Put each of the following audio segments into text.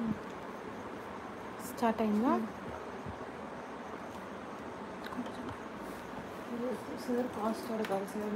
Start అయిందా sir cost అడగాలి sir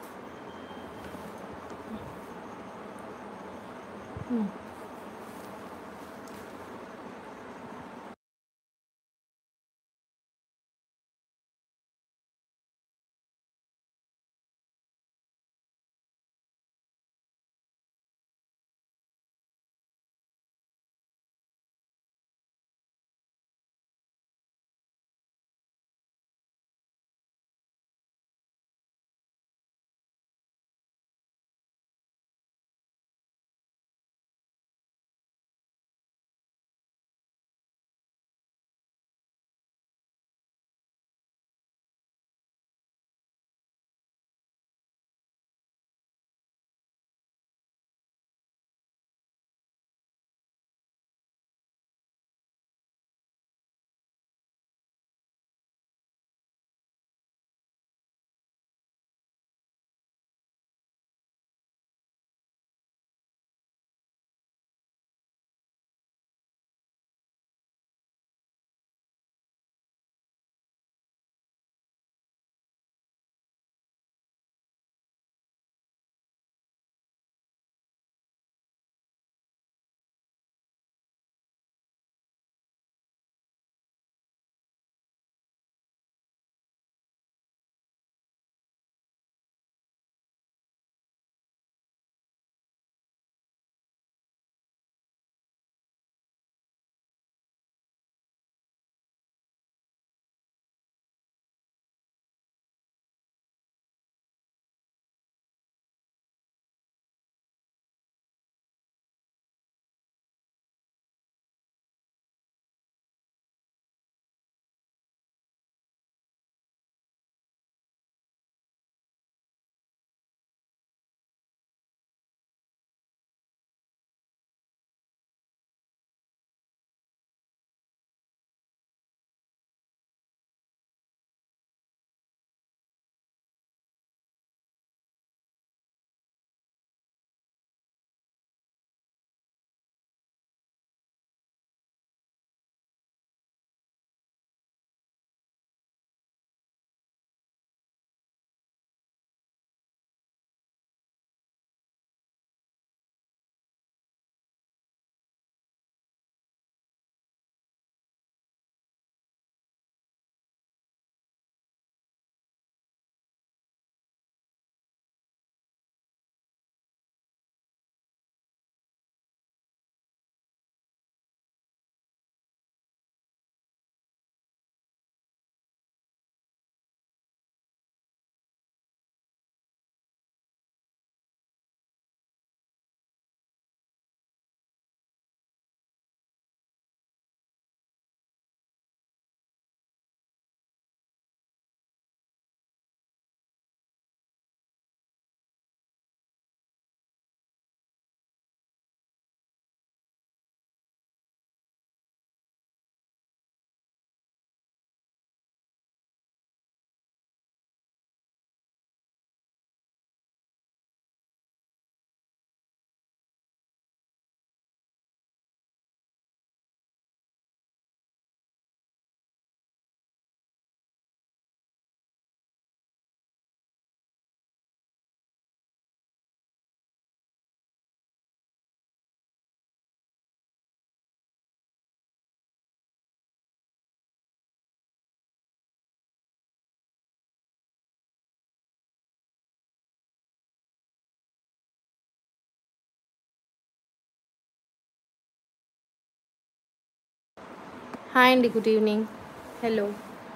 hi అండి గుడ్ ఈవినింగ్ హలో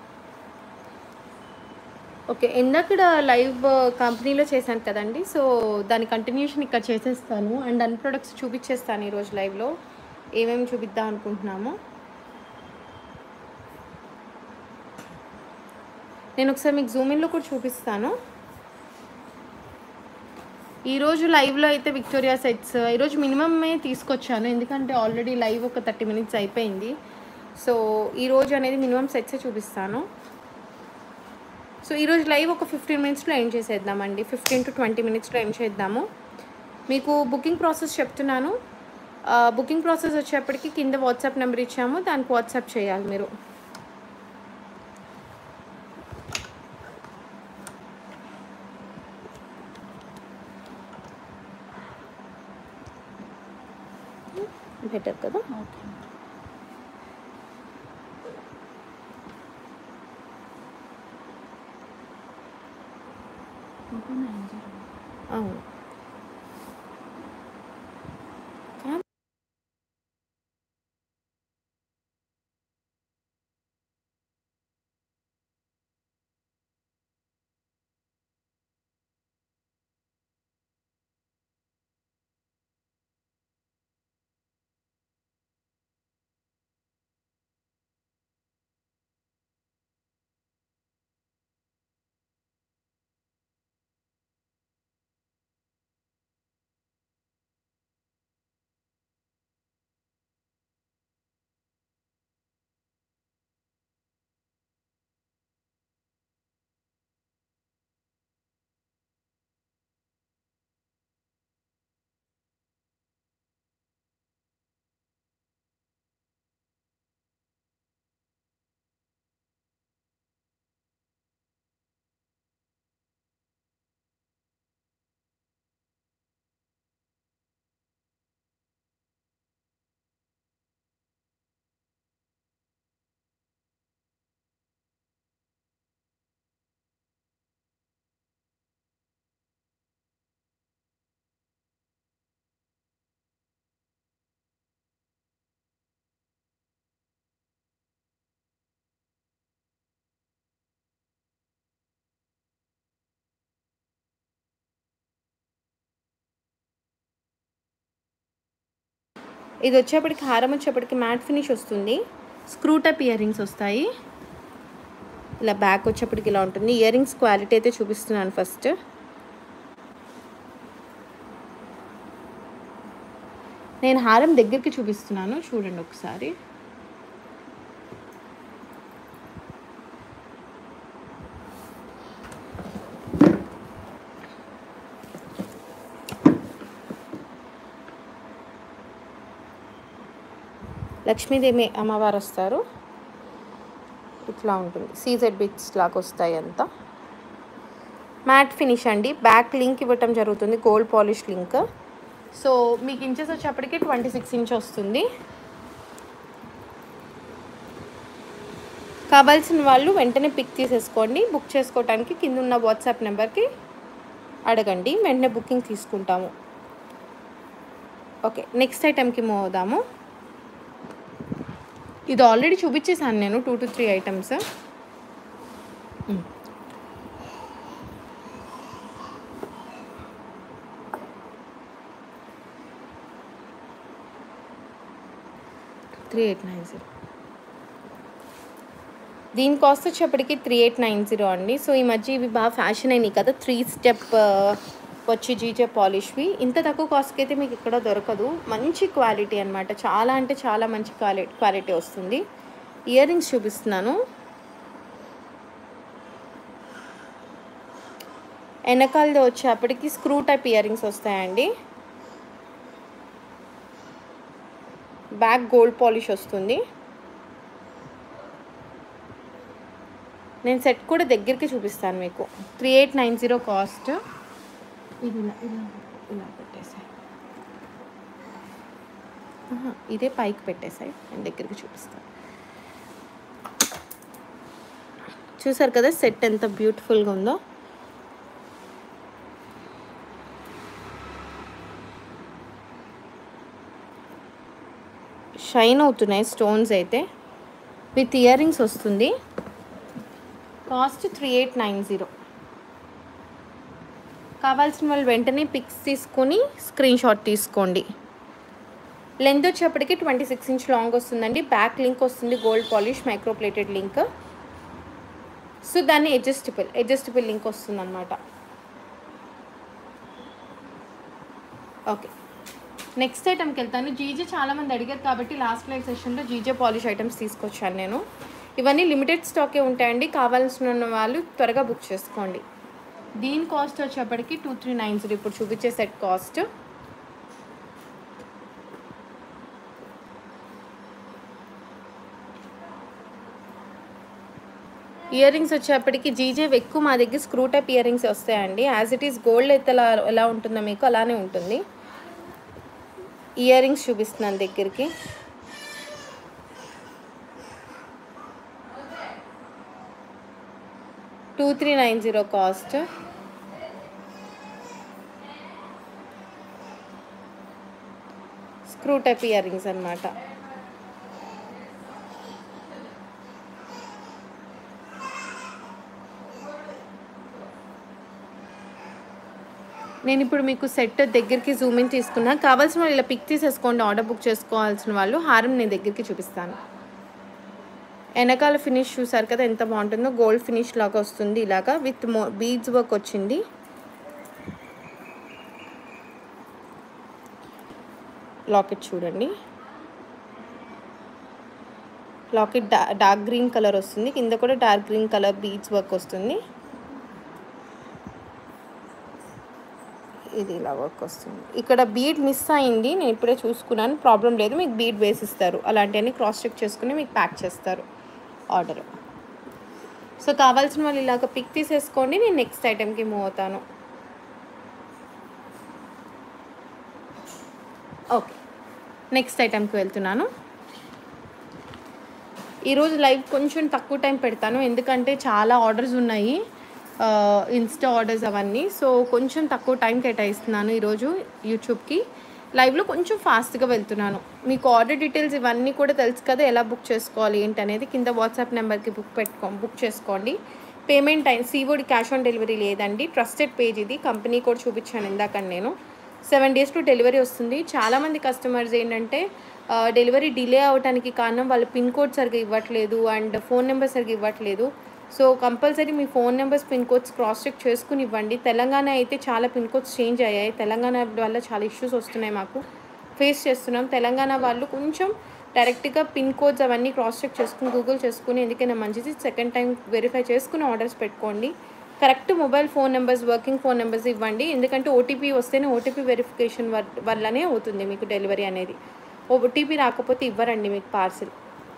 ఓకే ఇందాకడ లైవ్ కంపెనీలో చేశాను కదండి సో దాని కంటిన్యూషన్ ఇక్కడ చేసేస్తాను అండ్ అన్ని ప్రొడక్ట్స్ చూపించేస్తాను ఈరోజు లైవ్లో ఏమేమి చూపిద్దాం అనుకుంటున్నాము నేను ఒకసారి మీకు జూమిన్లో కూడా చూపిస్తాను ఈరోజు లైవ్లో అయితే విక్టోరియా సెట్స్ ఈరోజు మినిమమే తీసుకొచ్చాను ఎందుకంటే ఆల్రెడీ లైవ్ ఒక థర్టీ మినిట్స్ అయిపోయింది సో ఈరోజు అనేది మినిమం సెట్సే చూపిస్తాను సో ఈరోజు లైవ్ ఒక ఫిఫ్టీన్ మినిట్స్లో ఎండ్ చేసేద్దామండి ఫిఫ్టీన్ టు ట్వంటీ మినిట్స్లో ఎండ్ చేద్దాము మీకు బుకింగ్ ప్రాసెస్ చెప్తున్నాను బుకింగ్ ప్రాసెస్ వచ్చేప్పటికి కింద వాట్సాప్ నెంబర్ ఇచ్చాము దానికి వాట్సాప్ చేయాలి మీరు బెటర్ కదా ఓకే ఓకే నైన్ జీరో అవును ఇది వచ్చేప్పటికి హారం వచ్చేప్పటికి మ్యాట్ ఫినిష్ వస్తుంది స్క్రూ టైప్ ఇయర్ రింగ్స్ వస్తాయి ఇలా బ్యాక్ వచ్చేప్పటికి ఇలా ఉంటుంది ఇయర్ రింగ్స్ క్వాలిటీ అయితే చూపిస్తున్నాను ఫస్ట్ నేను హారం దగ్గరికి చూపిస్తున్నాను చూడండి ఒకసారి లక్ష్మీదేవి అమ్మవారు వస్తారు ఇట్లా ఉంటుంది సీజెడ్ బిట్స్ లాగా వస్తాయి అంతా మ్యాట్ ఫినిష్ అండి బ్యాక్ లింక్ ఇవ్వటం జరుగుతుంది గోల్డ్ పాలిష్ లింక్ సో మీకు ఇంచెస్ వచ్చేప్పటికి ట్వంటీ సిక్స్ ఇంచ్ వస్తుంది కావాల్సిన వాళ్ళు వెంటనే పిక్ తీసేసుకోండి బుక్ చేసుకోవడానికి కింద ఉన్న వాట్సాప్ నెంబర్కి అడగండి వెంటనే బుకింగ్ తీసుకుంటాము ఓకే నెక్స్ట్ ఐటెంకి మూవ్ అవుదాము ఇది ఆల్రెడీ చూపించేసాను నేను two to three items three eight nine zero దీని కాస్ట్ వచ్చేప్పటికి త్రీ ఎయిట్ నైన్ జీరో అండి సో ఈ మధ్య ఇవి బాగా ఫ్యాషన్ అయినాయి కదా త్రీ స్టెప్ వచ్చి జీజే పాలిష్వి ఇంత తక్కువ కాస్ట్కి అయితే మీకు ఇక్కడ దొరకదు మంచి క్వాలిటీ అనమాట చాలా అంటే చాలా మంచి క్వాలిటీ క్వాలిటీ వస్తుంది ఇయర్ రింగ్స్ చూపిస్తున్నాను వెనకాలది వచ్చేప్పటికి స్క్రూ టైప్ ఇయర్ రింగ్స్ వస్తాయండి బ్యాక్ గోల్డ్ పాలిష్ వస్తుంది నేను సెట్ కూడా దగ్గరికి చూపిస్తాను మీకు three eight nine zero cost ఇది ఇలా ఇలా ఇలా పెట్టేసాయి ఆహా, ఇదే పైకి పెట్టేసాయి నేను దగ్గరికి చూపిస్తాను చూసారు కదా సెట్ ఎంత బ్యూటిఫుల్గా ఉందో షైన్ అవుతున్నాయి స్టోన్స్ అయితే విత్ ఇయర్ రింగ్స్ వస్తుంది cost three eight nine zero కావాల్సిన వాళ్ళు వెంటనే పిక్స్ తీసుకొని స్క్రీన్ షాట్ తీసుకోండి లెంత్ వచ్చేప్పటికి ట్వంటీ సిక్స్ ఇంచ్ లాంగ్ వస్తుందండి బ్యాక్ లింక్ వస్తుంది gold polish microplated link so దాన్ని అడ్జస్టబుల్ అడ్జస్టబుల్ లింక్ వస్తుంది అనమాట ఓకే నెక్స్ట్ ఐటమ్కి వెళ్తాను జీజే చాలామంది అడిగారు కాబట్టి లాస్ట్ లైవ్ సెషన్లో జీజే పాలిష్ ఐటమ్స్ తీసుకొచ్చాను నేను ఇవన్నీ లిమిటెడ్ స్టాకే ఉంటాయండి కావాల్సిన ఉన్న వాళ్ళు త్వరగా బుక్ చేసుకోండి దీని కాస్ట్ వచ్చేప్పటికి టూ త్రీ నైన్ జీరో ఇప్పుడు చూపించే సెట్ కాస్ట్ ఇయర్ రింగ్స్ వచ్చేప్పటికి జీజే ఎక్కువ మా దగ్గర స్క్రూ టైప్ ఇయర్ రింగ్స్ వస్తాయండి యాజ్ ఇట్ ఈస్ గోల్డ్ అయితే ఎలా ఎలా ఉంటుందో మీకు అలానే ఉంటుంది ఇయర్ రింగ్స్ చూపిస్తున్నాను దగ్గరికి two three nine zero cost screw type earrings అనమాట నేను ఇప్పుడు మీకు సెట్ దగ్గరికి జూమ్ ఇన్ తీసుకున్నా కావాల్సిన వాళ్ళు ఇలా పిక్ తీసేసుకోండి ఆర్డర్ బుక్ చేసుకోవాల్సిన వాళ్ళు హారం నేను దగ్గరికి చూపిస్తాను వెనకాల ఫినిష్ చూసారు కదా ఎంత బాగుంటుందో గోల్డ్ ఫినిష్ లాగా వస్తుంది ఇలాగా విత్ మో బీడ్స్ వర్క్ వచ్చింది లాకెట్ చూడండి లాకెట్ డా డార్క్ గ్రీన్ కలర్ వస్తుంది కింద కూడా dark green colour beads work వస్తుంది ఇది ఇలా వర్క్ వస్తుంది ఇక్కడ బీడ్ మిస్ అయింది నేను ఇప్పుడే చూసుకున్నాను ప్రాబ్లం లేదు మీకు బీడ్ వేసిస్తారు అలాంటివన్నీ క్రాస్ చెక్ చేసుకుని మీకు ప్యాక్ చేస్తారు ఆర్డర్ సో కావాల్సిన వాళ్ళు ఇలాగ పిక్ తీసేసుకోండి నేను నెక్స్ట్ ఐటెంకి మూవ్ అవుతాను ఓకే నెక్స్ట్ ఐటెంకి వెళ్తున్నాను ఈరోజు లైవ్ కొంచెం తక్కువ టైం పెడతాను ఎందుకంటే చాలా ఆర్డర్స్ ఉన్నాయి ఇన్స్టా ఆర్డర్స్ అవన్నీ సో కొంచెం తక్కువ టైం కేటాయిస్తున్నాను ఈరోజు యూట్యూబ్కి లైవ్లో కొంచెం ఫాస్ట్గా వెళ్తున్నాను మీకు ఆర్డర్ డీటెయిల్స్ ఇవన్నీ కూడా తెలుసు కదా ఎలా బుక్ చేసుకోవాలి ఏంటి అనేది కింద వాట్సాప్ నెంబర్కి బుక్ పెట్టుకో బుక్ చేసుకోండి payment time COD cash on delivery లేదండి ట్రస్టెడ్ పేజ్ ఇది కంపెనీ కూడా చూపించాను ఇందాక నేను సెవెన్ డేస్లో డెలివరీ వస్తుంది చాలామంది కస్టమర్స్ ఏంటంటే డెలివరీ డిలే అవడానికి కారణం వాళ్ళు పిన్ కోడ్ సరిగ్గా ఇవ్వట్లేదు అండ్ ఫోన్ నెంబర్ సరిగ్గా ఇవ్వట్లేదు సో కంపల్సరీ మీ phone numbers pin codes cross check చేసుకుని ఇవ్వండి తెలంగాణ అయితే చాలా పిన్ కోడ్స్ చేంజ్ అయ్యాయి తెలంగాణ వల్ల చాలా ఇష్యూస్ వస్తున్నాయి మాకు ఫేస్ చేస్తున్నాం తెలంగాణ వాళ్ళు కొంచెం డైరెక్ట్గా పిన్ కోడ్స్ అవన్నీ క్రాస్ చెక్ చేసుకుని గూగుల్ చేసుకుని ఎందుకైనా మంచిది సెకండ్ టైం వెరిఫై చేసుకుని ఆర్డర్స్ పెట్టుకోండి correct mobile phone numbers working phone numbers ఇవ్వండి ఎందుకంటే ఓటీపీ వస్తేనే ఓటీపీ వెరిఫికేషన్ వల్లనే అవుతుంది మీకు డెలివరీ అనేది ఓటీపీ రాకపోతే ఇవ్వరండి మీకు పార్సిల్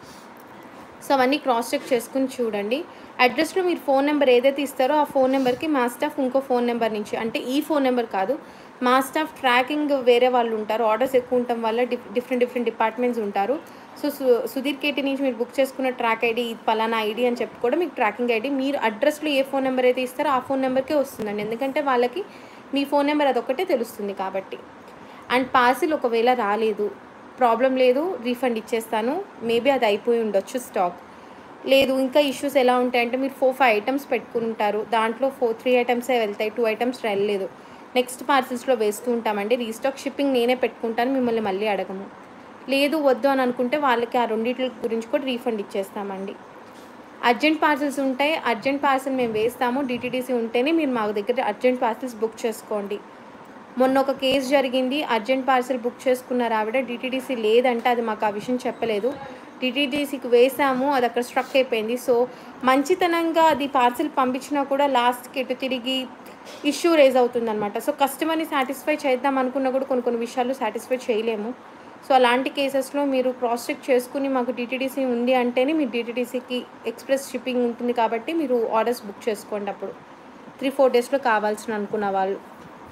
సో అవన్నీ క్రాస్ చెక్ చేసుకుని చూడండి అడ్రస్లో మీరు ఫోన్ నెంబర్ ఏదైతే ఇస్తారో ఆ ఫోన్ నెంబర్కి మా స్టాఫ్ ఇంకో ఫోన్ నెంబర్ నుంచి అంటే ఈ ఫోన్ నెంబర్ కాదు మా స్టాఫ్ ట్రాకింగ్ వేరే వాళ్ళు ఉంటారు ఆర్డర్స్ ఎక్కువ ఉండటం వల్ల డిఫ్ డిఫరెంట్ డిఫరెంట్ డిపార్ట్మెంట్స్ ఉంటారు సో సు సుధీర్ కేటీ నుంచి మీరు బుక్ చేసుకున్న ట్రాక్ ఐడి పలానా ఐడి అని చెప్పి కూడా మీకు ట్రాకింగ్ ఐడి మీరు అడ్రస్లో ఏ ఫోన్ నెంబర్ అయితే ఇస్తారో ఆ ఫోన్ నెంబర్కే వస్తుందండి ఎందుకంటే వాళ్ళకి మీ ఫోన్ నెంబర్ అదొక్కటే తెలుస్తుంది కాబట్టి అండ్ పార్సిల్ ఒకవేళ రాలేదు ప్రాబ్లం లేదు రీఫండ్ ఇచ్చేస్తాను మేబీ అది అయిపోయి ఉండొచ్చు స్టాక్ లేదు ఇంకా ఇష్యూస్ ఎలా ఉంటాయంటే మీరు ఫోర్ ఫైవ్ ఐటమ్స్ పెట్టుకుని ఉంటారు దాంట్లో ఫోర్ త్రీ ఐటమ్సే వెళ్తాయి టూ ఐటమ్స్ వెళ్ళలేదు నెక్స్ట్ పార్సిల్స్లో వేస్తూ ఉంటామండి రీస్టాక్ షిప్పింగ్ నేనే పెట్టుకుంటాను మిమ్మల్ని మళ్ళీ అడగము లేదు వద్దు అని అనుకుంటే వాళ్ళకి ఆ రెండింటి గురించి కూడా రీఫండ్ ఇచ్చేస్తామండి అర్జెంట్ పార్సిల్స్ ఉంటాయి అర్జెంట్ పార్సిల్ మేము వేస్తాము డిటీడీసీ ఉంటేనే మీరు మా దగ్గర అర్జెంట్ పార్సిల్స్ బుక్ చేసుకోండి మొన్న ఒక కేసు జరిగింది అర్జెంట్ పార్సిల్ బుక్ చేసుకున్నారు ఆవిడ డిటీడీసీ లేదంటే అది మాకు ఆ విషయం చెప్పలేదు డిటీడీసీకి వేసాము అది అక్కడ స్ట్రక్ అయిపోయింది సో మంచితనంగా అది పార్సిల్ పంపించినా కూడా లాస్ట్కి ఎటు తిరిగి ఇష్యూ రేజ్ అవుతుంది అనమాట సో కస్టమర్ని సాటిస్ఫై చేద్దాం అనుకున్నా కూడా కొన్ని కొన్ని విషయాలు సాటిస్ఫై చేయలేము సో అలాంటి కేసెస్లో మీరు క్రాస్ చెక్ చేసుకుని మాకు డిటీడీసీ ఉంది అంటేనే మీరు డిటీడీసీకి ఎక్స్ప్రెస్ షిప్పింగ్ ఉంటుంది కాబట్టి మీరు ఆర్డర్స్ బుక్ చేసుకోండి అప్పుడు త్రీ ఫోర్ డేస్లో కావాల్సిన అనుకున్న వాళ్ళు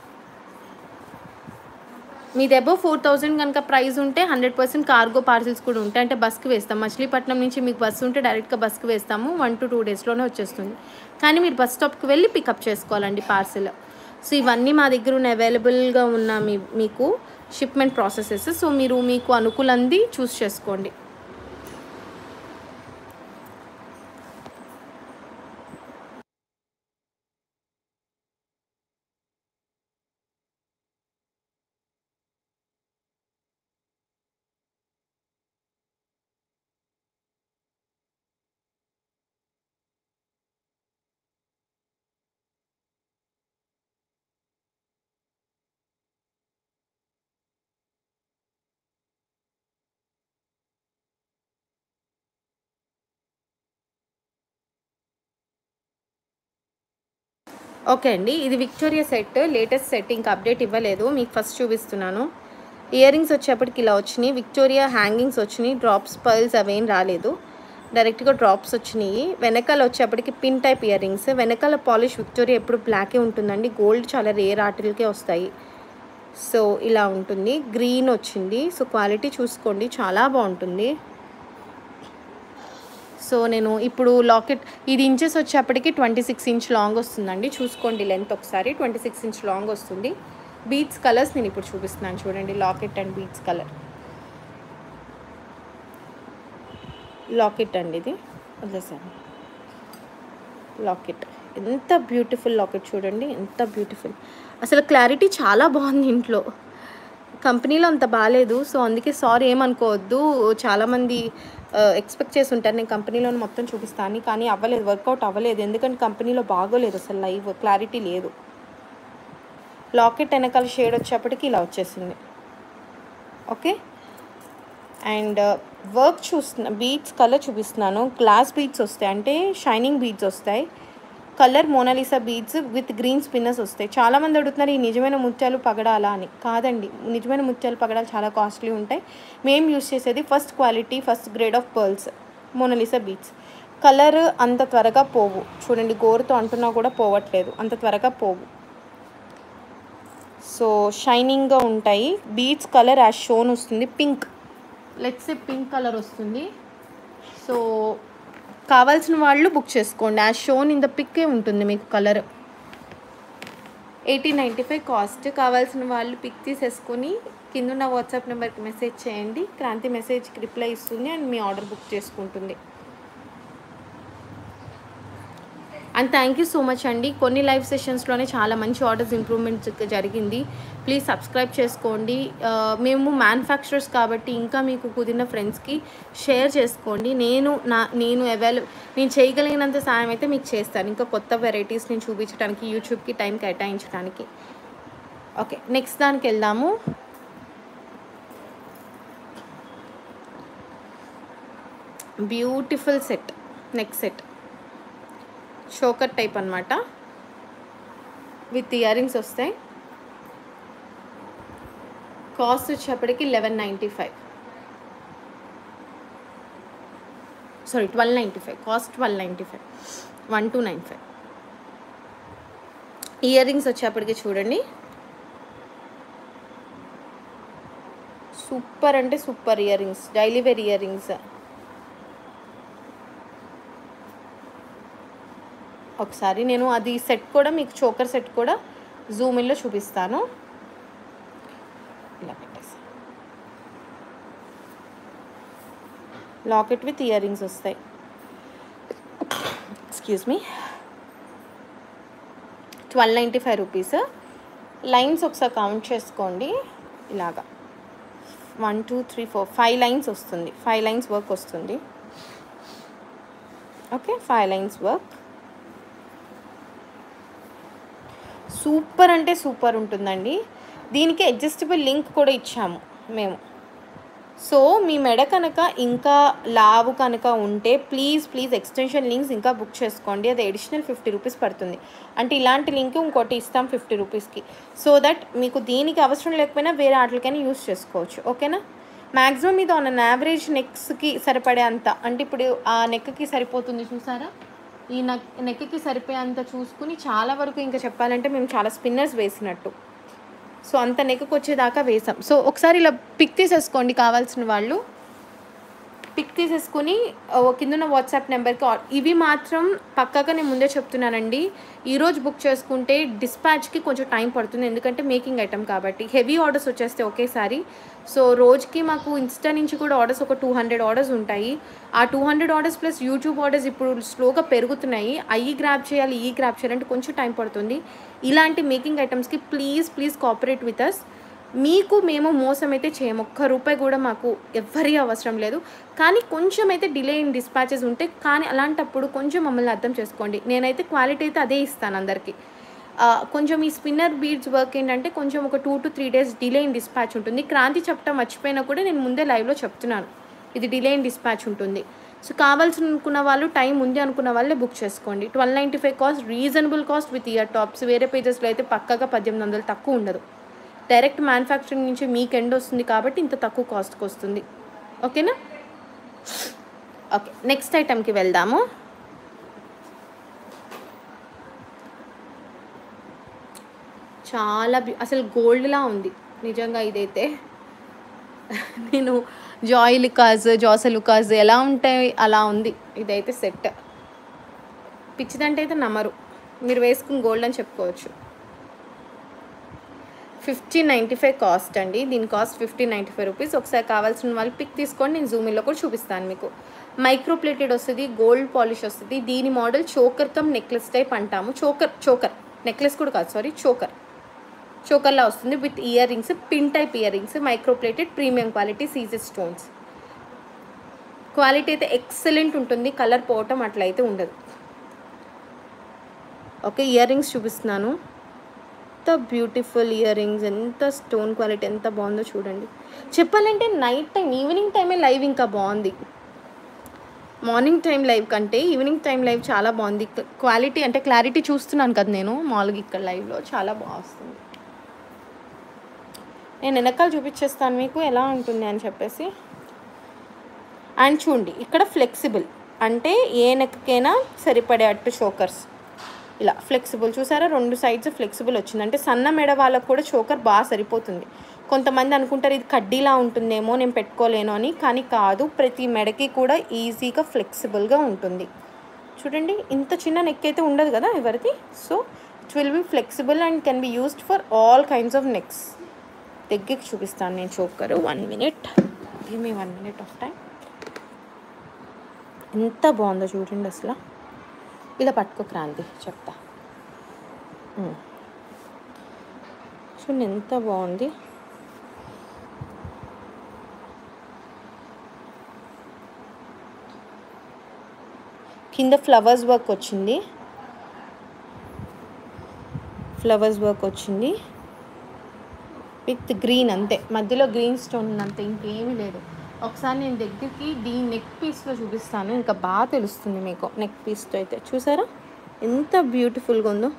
మీ దగ్గర ఫోర్ థౌజండ్ కనుక ప్రైస్ ఉంటే హండ్రెడ్ పర్సెంట్ కార్గో పార్సిల్స్ కూడా ఉంటాయి అంటే బస్కి వేస్తాం మచిలీపట్నం నుంచి మీకు బస్సు ఉంటే డైరెక్ట్గా బస్కి వేస్తాము వన్ టు టూ డేస్లోనే వచ్చేస్తుంది కానీ మీరు బస్ స్టాప్కి వెళ్ళి పికప్ చేసుకోవాలండి పార్సిల్ సో ఇవన్నీ మా దగ్గర ఉన్న అవైలబుల్గా ఉన్న మీ మీకు షిప్మెంట్ ప్రాసెసెస్ సో మీరు మీకు అనుకూలంది చూస్ చేసుకోండి ఓకే అండి ఇది విక్టోరియా సెట్ లేటెస్ట్ సెట్ ఇంకా అప్డేట్ ఇవ్వలేదు మీకు ఫస్ట్ చూపిస్తున్నాను ఇయర్ రింగ్స్ వచ్చేప్పటికి ఇలా వచ్చినాయి విక్టోరియా హ్యాంగింగ్స్ వచ్చినాయి డ్రాప్స్ పర్ల్స్ అవేం రాలేదు డైరెక్ట్గా డ్రాప్స్ వచ్చినాయి వెనకాల వచ్చేప్పటికి పిన్ టైప్ ఇయర్ రింగ్స్ వెనకాల పాలిష్ విక్టోరియా ఎప్పుడు బ్లాకే ఉంటుందండి గోల్డ్ చాలా రేర్ ఆర్టిల్కే వస్తాయి సో ఇలా ఉంటుంది గ్రీన్ వచ్చింది సో క్వాలిటీ చూసుకోండి చాలా బాగుంటుంది సో నేను ఇప్పుడు లాకెట్ ఇది ఇంచెస్ వచ్చేప్పటికి ట్వంటీ సిక్స్ ఇంచ్ లాంగ్ వస్తుందండి చూసుకోండి లెంత్ ఒకసారి ట్వంటీ సిక్స్ ఇంచ్ లాంగ్ వస్తుంది బీట్స్ కలర్స్ నేను ఇప్పుడు చూపిస్తున్నాను చూడండి locket and beads colour locket అండి ఇది వదిలేసాను లాకెట్ ఎంత బ్యూటిఫుల్ లాకెట్ చూడండి ఎంత బ్యూటిఫుల్ అసలు క్లారిటీ చాలా బాగుంది ఇంట్లో కంపెనీలో అంత బాగాలేదు సో అందుకే సారీ ఏమనుకోవద్దు చాలామంది ఎక్స్పెక్ట్ చేసి ఉంటారు నేను కంపెనీలో మొత్తం చూపిస్తాను కానీ అవ్వలేదు వర్కౌట్ అవ్వలేదు ఎందుకంటే కంపెనీలో బాగోలేదు అసలు లైవ్ క్లారిటీ లేదు లాకెట్ వెనకాల షేడ్ వచ్చేప్పటికి ఇలా వచ్చేసింది ఓకే అండ్ వర్క్ చూస్తున్నా బీట్స్ కలర్ చూపిస్తున్నాను గ్లాస్ బీట్స్ వస్తాయి అంటే షైనింగ్ బీట్స్ వస్తాయి colour Mona Lisa beads with green spinners వస్తాయి చాలామంది అడుగుతున్నారు ఈ నిజమైన ముత్యాలు పగడాలా అని కాదండి నిజమైన ముత్యాలు పగడాలు చాలా కాస్ట్లీ ఉంటాయి మేము యూస్ చేసేది first quality first grade of pearls Mona Lisa beads colour అంత త్వరగా పోవు చూడండి గోరుతో అంటున్నా కూడా పోవట్లేదు అంత త్వరగా పోవు సో షైనింగ్గా ఉంటాయి బీడ్స్ కలర్ యాజ్ షోన్ వస్తుంది పింక్ లెట్స్ పింక్ కలర్ వస్తుంది సో కావాల్సిన వాళ్ళు బుక్ చేసుకోండి యాజ్ షోన్ ఇన్ ద పిక్కే ఉంటుంది మీకు colour eighteen ninety five cost కావాల్సిన వాళ్ళు పిక్ తీసేసుకొని కింద ఉన్న వాట్సాప్ నెంబర్కి మెసేజ్ చేయండి క్రాంతి మెసేజ్కి రిప్లై ఇస్తుంది అండ్ మీ ఆర్డర్ బుక్ చేసుకుంటుంది and thank you so much అండి కొన్ని లైవ్ సెషన్స్లోనే చాలా మంచి ఆర్డర్స్ ఇంప్రూవ్మెంట్ జరిగింది ప్లీజ్ సబ్స్క్రైబ్ చేసుకోండి ఆ, మేము మ్యానుఫ్యాక్చరర్స్ కాబట్టి ఇంకా మీకు కుదిరిన ఫ్రెండ్స్కి షేర్ చేసుకోండి నేను నా నేను అవైల నేను చేయగలిగినంత సాయం అయితే మీకు చేస్తాను ఇంకా కొత్త వెరైటీస్ నేను చూపించడానికి యూట్యూబ్కి టైం కేటాయించడానికి ఓకే నెక్స్ట్ దానికి వెళ్దాము beautiful set next set choker type అనమాట విత్ ఇయర్ రింగ్స్ వస్తాయి కాస్ట్ వచ్చేప్పటికి eleven ninety five sorry twelve ninety five cost twelve ninety five one two nine five earrings వచ్చేప్పటికి చూడండి సూపర్ అంటే super earrings daily wear earrings ఒకసారి నేను అది set కూడా మీకు చోకర్ సెట్ కూడా జూమ్ ఇన్లో చూపిస్తాను ఇలా పెట్టేసి లాకెట్ విత్ ఇయర్ రింగ్స్ వస్తాయి excuse me twelve ninety five rupees lines ఒకసారి కౌంట్ చేసుకోండి ఇలాగా one two three four five lines వస్తుంది ఫైవ్ లైన్స్ వర్క్ వస్తుంది okay five lines work super అంటే సూపర్ ఉంటుందండి దీనికి అడ్జస్టబుల్ లింక్ కూడా ఇచ్చాము మేము సో మీ మెడ కనుక ఇంకా లావు కనుక ఉంటే ప్లీజ్ ప్లీజ్ ఎక్స్టెన్షన్ లింక్స్ ఇంకా బుక్ చేసుకోండి అది అడిషనల్ ఫిఫ్టీ రూపీస్ పడుతుంది అంటే ఇలాంటి లింక్ ఇంకోటి ఇస్తాం ఫిఫ్టీ రూపీస్కి సో దట్ మీకు దీనికి అవసరం లేకపోయినా వేరే వాటికైనా యూస్ చేసుకోవచ్చు ఓకేనా మ్యాక్సిమం ఇది ఆన్ అన్ యావరేజ్ నెక్స్కి సరిపడే అంత అంటే ఇప్పుడు ఆ నెక్కి సరిపోతుంది చూసారా ఈ నెక్ నెక్కి సరిపోయేంత చూసుకుని చాలా వరకు ఇంకా చెప్పాలంటే మేము చాలా స్పిన్నర్స్ వేసినట్టు సో అంత నెక్కి వచ్చేదాకా వేసాం సో ఒకసారి ఇలా పిక్ తీసేసుకోండి కావాల్సిన వాళ్ళు పిక్ తీసేసుకుని ఓ కింద ఉన్న వాట్సాప్ నెంబర్కి ఆ- ఇవి మాత్రం పక్కాగా నేను ముందే చెప్తున్నానండి ఈరోజు బుక్ చేసుకుంటే డిస్పాచ్కి కొంచెం టైం పడుతుంది ఎందుకంటే మేకింగ్ ఐటమ్ కాబట్టి హెవీ ఆర్డర్స్ వచ్చేస్తే ఒకేసారి సో రోజుకి మాకు ఇన్స్టా నుంచి కూడా ఆర్డర్స్ ఒక టూ హండ్రెడ్ ఆర్డర్స్ ఉంటాయి ఆ two hundred orders plus YouTube orders ఇప్పుడు స్లోగా పెరుగుతున్నాయి అవి గ్రాప్ చేయాలి ఈ గ్రాప్ చేయాలంటే కొంచెం టైం పడుతుంది ఇలాంటి మేకింగ్ ఐటమ్స్కి please please cooperate with us మీకు మేము మోసం అయితే చేయము ఒక్క రూపాయి కూడా మాకు ఎవ్వరి అవసరం లేదు కానీ కొంచెం అయితే డిలే ఇన్ డిస్పాచెస్ ఉంటే కానీ అలాంటప్పుడు కొంచెం మమ్మల్ని అర్థం చేసుకోండి నేనైతే క్వాలిటీ అయితే అదే ఇస్తాను అందరికీ ఆ, కొంచెం ఈ స్పిన్నర్ బీడ్స్ వర్క్ ఏంటంటే కొంచెం ఒక two to three days delay in dispatch ఉంటుంది క్రాంతి చెప్పటం మర్చిపోయినా కూడా నేను ముందే లైవ్లో చెప్తున్నాను ఇది డిలే ఇన్ డిస్పాచ్ ఉంటుంది సో కావాల్సి అనుకున్న వాళ్ళు టైం ఉంది అనుకున్న వాళ్ళే బుక్ చేసుకోండి twelve ninety five cost reasonable cost with ear tops వేరే పేజెస్లో అయితే పక్కగా పద్దెనిమిది వందలు తక్కువ ఉండదు డైరెక్ట్ మ్యానుఫ్యాక్చరింగ్ నుంచి మీకు ఎండ్ వస్తుంది కాబట్టి ఇంత తక్కువ కాస్ట్కి వస్తుంది ఓకేనా ఓకే నెక్స్ట్ ఐటెంకి వెళ్దాము చాలా బ్యూ అసలు గోల్డ్లా ఉంది నిజంగా ఇదైతే నేను జాయ్ లుకాజ్ జాస లుకాజ్ ఎలా ఉంటాయి అలా ఉంది ఇదైతే సెట్ పిచ్చిదంటే అయితే నమ్మరు మీరు వేసుకుని గోల్డ్ అని చెప్పుకోవచ్చు ఫిఫ్టీన్ నైంటీ ఫైవ్ కాస్ట్ అండి దీని cost fifteen ninety five rupees ఒకసారి కావాల్సిన వాళ్ళు పిక్ తీసుకోండి నేను జూమిల్లో కూడా చూపిస్తాను మీకు మైక్రో ప్లేటెడ్ వస్తుంది గోల్డ్ పాలిష్ వస్తుంది దీని model choker come necklace type అంటాము చోకర్ చోకర్ నెక్లెస్ కూడా కాదు సారీ చోకర్ చోకర్లా వస్తుంది with earrings pin type earrings micro plated premium quality CZ stones quality అయితే ఎక్సలెంట్ ఉంటుంది కలర్ పోవటం అట్లయితే ఉండదు ఓకే ఇయర్ రింగ్స్ చూపిస్తున్నాను ఎంత బ్యూటిఫుల్ ఇయర్ రింగ్స్ ఎంత స్టోన్ క్వాలిటీ ఎంత బాగుందో చూడండి చెప్పాలంటే నైట్ టైం ఈవినింగ్ టైమే లైవ్ ఇంకా బాగుంది మార్నింగ్ టైం లైవ్ కంటే ఈవినింగ్ టైం లైవ్ చాలా బాగుంది క్వాలిటీ అంటే క్లారిటీ చూస్తున్నాను కదా నేను మామూలుగా ఇక్కడ లైవ్లో చాలా బాగా వస్తుంది నేను వెనకాల చూపించేస్తాను మీకు ఎలా ఉంటుంది అని చెప్పేసి అండ్ చూడండి ఇక్కడ ఫ్లెక్సిబుల్ అంటే ఏ నెక్కైనా సరిపడేటట్టు చోకర్స్ ఇలా ఫ్లెక్సిబుల్ చూసారా రెండు సైడ్స్ ఫ్లెక్సిబుల్ వచ్చింది అంటే సన్న మెడ వాళ్ళకు కూడా చోకర్ బాగా సరిపోతుంది కొంతమంది అనుకుంటారు ఇది కడ్డీలా ఉంటుందేమో నేను పెట్టుకోలేను అని కానీ కాదు ప్రతి మెడకి కూడా ఈజీగా ఫ్లెక్సిబుల్గా ఉంటుంది చూడండి ఇంత చిన్న నెక్ అయితే ఉండదు కదా ఎవరిది so it will be flexible and can be used for all kinds of necks దగ్గరికి చూపిస్తాను నేను choker one minute give me one minute of time ఎంత బాగుందో చూడండి అసలు ఇలా పట్టుకో క్రాంతి చెప్తా ఉమ్. చూడండి ఎంత బాగుంది కింద ఫ్లవర్స్ వర్క్ వచ్చింది ఫ్లవర్స్ వర్క్ వచ్చింది విత్ గ్రీన్ అంతే మధ్యలో గ్రీన్ స్టోన్ అంతే ఇంకేమీ లేదు ఒకసారి నేను దగ్గరికి దీని నెక్ పీస్లో చూపిస్తాను ఇంకా బాగా తెలుస్తుంది మీకు నెక్ పీస్తో అయితే చూసారా ఎంత బ్యూటిఫుల్గా ఉందో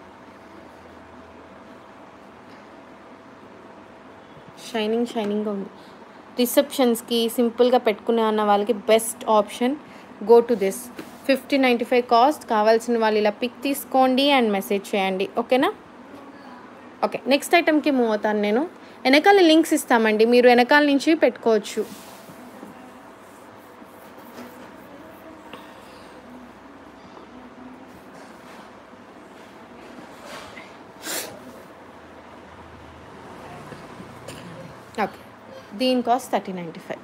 షైనింగ్ షైనింగ్గా ఉంది రిసెప్షన్స్కి సింపుల్గా పెట్టుకునే అన్న వాళ్ళకి best option go to this fifty ninety five cost కావాల్సిన వాళ్ళు ఇలా పిక్ తీసుకోండి అండ్ మెసేజ్ చేయండి ఓకేనా ఓకే నెక్స్ట్ ఐటెంకి మూవ్ అవుతాను నేను వెనకాల లింక్స్ ఇస్తామండి మీరు వెనకాల నుంచి పెట్టుకోవచ్చు ఓకే దీని కాస్ట్ థర్టీ నైంటీ ఫైవ్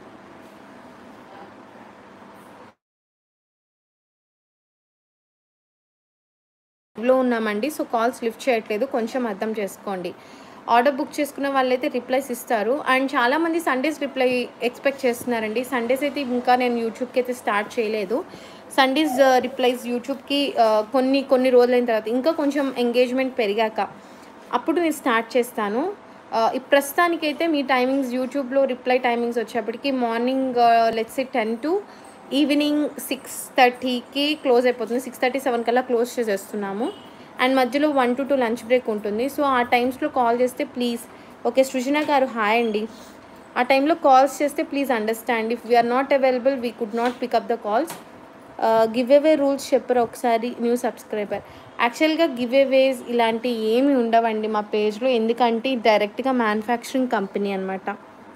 లో ఉన్నామండి సో కాల్స్ లిఫ్ట్ చేయట్లేదు కొంచెం అర్థం చేసుకోండి ఆర్డర్ బుక్ చేసుకున్న వాళ్ళైతే రిప్లైస్ ఇస్తారు అండ్ చాలామంది సండేస్ రిప్లై ఎక్స్పెక్ట్ చేస్తున్నారండి సండేస్ అయితే ఇంకా నేను యూట్యూబ్కి అయితే స్టార్ట్ చేయలేదు సండేస్ రిప్లైస్ యూట్యూబ్కి ఆ, కొన్ని కొన్ని రోజులైన తర్వాత ఇంకా కొంచెం ఎంగేజ్మెంట్ పెరిగాక అప్పుడు నేను స్టార్ట్ చేస్తాను ఆ, ఈ ప్రస్తుతానికైతే మీ టైమింగ్స్ యూట్యూబ్లో రిప్లై టైమింగ్స్ వచ్చేప్పటికి morning let's ten to evening six థర్టీకి క్లోజ్ అయిపోతుంది సిక్స్ థర్టీ సెవెన్ కల్లా క్లోజ్ చేసేస్తున్నాము అండ్ మధ్యలో one to two lunch break ఉంటుంది సో ఆ టైమ్స్లో కాల్ చేస్తే ప్లీజ్ ఓకే సృజన గారు హాయ్ అండి ఆ టైంలో కాల్స్ చేస్తే please understand if we are not available we could not pick up the calls giveaway rules చెప్పరు ఒకసారి న్యూ సబ్స్క్రైబర్ యాక్చువల్గా గివ్ అవేస్ ఇలాంటి ఏమి ఉండవండి మా పేజ్లో ఎందుకంటే డైరెక్ట్గా మ్యానుఫ్యాక్చరింగ్ కంపెనీ అనమాట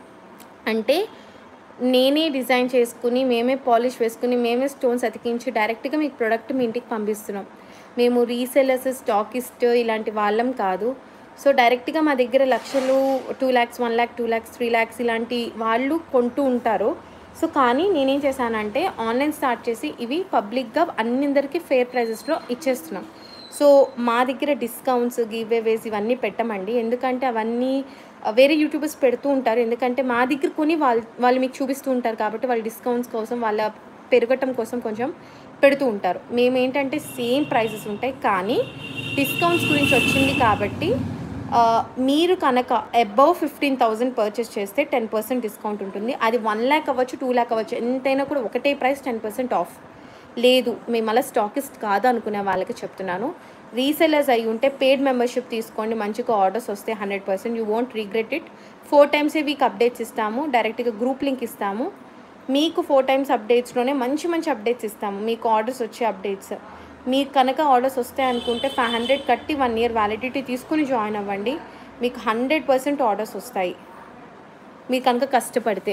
అంటే నేనే డిజైన్ చేసుకుని మేమే పాలిష్ వేసుకుని మేమే స్టోన్స్ అతికించి డైరెక్ట్గా మీకు ప్రోడక్ట్ మీ ఇంటికి పంపిస్తున్నాం మేము రీసెలర్స్ స్టాకిస్ట్ ఇలాంటి వాళ్ళం కాదు సో డైరెక్ట్గా మా దగ్గర లక్షలు two lakhs one lakh two lakhs three lakhs ఇలాంటి వాళ్ళు కొంటూ ఉంటారు సో కానీ నేనేం చేశానంటే ఆన్లైన్ స్టార్ట్ చేసి ఇవి పబ్లిక్గా అందరికీ ఫేర్ ప్రైజెస్లో ఇచ్చేస్తున్నాం సో మా దగ్గర డిస్కౌంట్స్ గివ్ అవేస్ ఇవన్నీ పెట్టమండి ఎందుకంటే అవన్నీ ఆ, వేరే యూట్యూబర్స్ పెడుతూ ఉంటారు ఎందుకంటే మా దగ్గర కొని వాళ్ళు వాళ్ళు మీకు చూపిస్తూ ఉంటారు కాబట్టి వాళ్ళ డిస్కౌంట్స్ కోసం వాళ్ళ పెరగటం కోసం కొంచెం పెడుతూ ఉంటారు మేము ఏంటంటే సేమ్ ప్రైజెస్ ఉంటాయి కానీ డిస్కౌంట్స్ గురించి వచ్చింది కాబట్టి ఆ, మీరు కనుక అబౌవ్ ఫిఫ్టీన్ థౌజండ్ పర్చేస్ చేస్తే టెన్ పర్సెంట్ డిస్కౌంట్ ఉంటుంది అది వన్ ల్యాక్ అవ్వచ్చు టూ ల్యాక్ అవ్వచ్చు ఎంతైనా కూడా ఒకటే ప్రైస్ టెన్ పర్సెంట్ ఆఫ్ లేదు మేము అలా స్టాకిస్ట్ కాదు అనుకునే వాళ్ళకి చెప్తున్నాను రీసెలర్స్ అయి ఉంటే పెయిడ్ మెంబర్షిప్ తీసుకోండి మంచిగా ఆర్డర్స్ వస్తే hundred percent you won't regret it four times a week updates ఇస్తాము డైరెక్ట్గా గ్రూప్ లింక్ ఇస్తాము మీకు ఫోర్ టైమ్స్ అప్డేట్స్లోనే మంచి మంచి అప్డేట్స్ ఇస్తాము మీకు ఆర్డర్స్ వచ్చే అప్డేట్స్ మీకు కనుక ఆర్డర్స్ వస్తాయి అనుకుంటే ఫైవ్ హండ్రెడ్ కట్టి వన్ ఇయర్ వ్యాలిడిటీ తీసుకుని జాయిన్ అవ్వండి మీకు హండ్రెడ్ పర్సెంట్ ఆర్డర్స్ వస్తాయి మీరు కనుక కష్టపడితే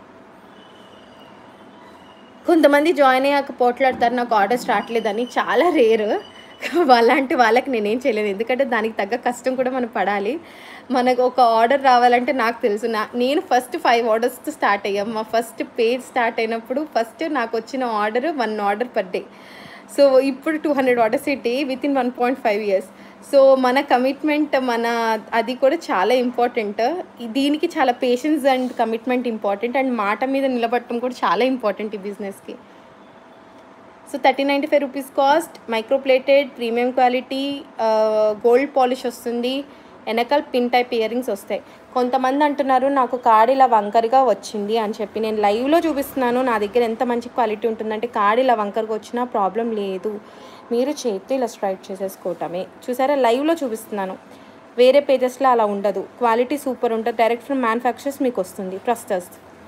కొంతమంది జాయిన్ అయ్యాక పోట్లాడతారు నాకు ఆర్డర్స్ రావట్లేదని చాలా రేర్ అలాంటి వాళ్ళకి నేనేం చేయలేదు ఎందుకంటే దానికి తగ్గ కష్టం కూడా మనం పడాలి మనకు ఒక ఆర్డర్ రావాలంటే నాకు తెలుసు నా నేను ఫస్ట్ ఫైవ్ ఆర్డర్స్తో స్టార్ట్ అయ్యాం మా ఫస్ట్ పేజ్ స్టార్ట్ అయినప్పుడు ఫస్ట్ నాకు వచ్చిన order one order per day so ఇప్పుడు two hundred orders a day within one point five years so మన కమిట్మెంట్ మన అది కూడా చాలా ఇంపార్టెంట్ దీనికి చాలా patience and commitment important and మాట మీద నిలబడటం కూడా చాలా ఇంపార్టెంట్ ఈ బిజినెస్కి so thirty ninety five rupees cost microplated premium quality gold polish వస్తుంది వెనకాల పిన్ టైప్ ఇయర్ రింగ్స్ వస్తాయి కొంతమంది అంటున్నారు నాకు కార్డ్ ఇలా వంకరగా వచ్చింది అని చెప్పి నేను లైవ్లో చూపిస్తున్నాను నా దగ్గర ఎంత మంచి క్వాలిటీ ఉంటుందంటే కార్డ్ ఇలా వంకరగా వచ్చినా ప్రాబ్లం లేదు మీరు చేతితో ఇలా స్ట్రైట్ చేసేసుకోవటమే చూసారా లైవ్లో చూపిస్తున్నాను వేరే పేజెస్లో అలా ఉండదు క్వాలిటీ సూపర్ ఉంటుంది డైరెక్ట్ ఫ్రమ్ మ్యానుఫ్యాక్చర్స్ మీకు వస్తుంది ట్రస్టర్స్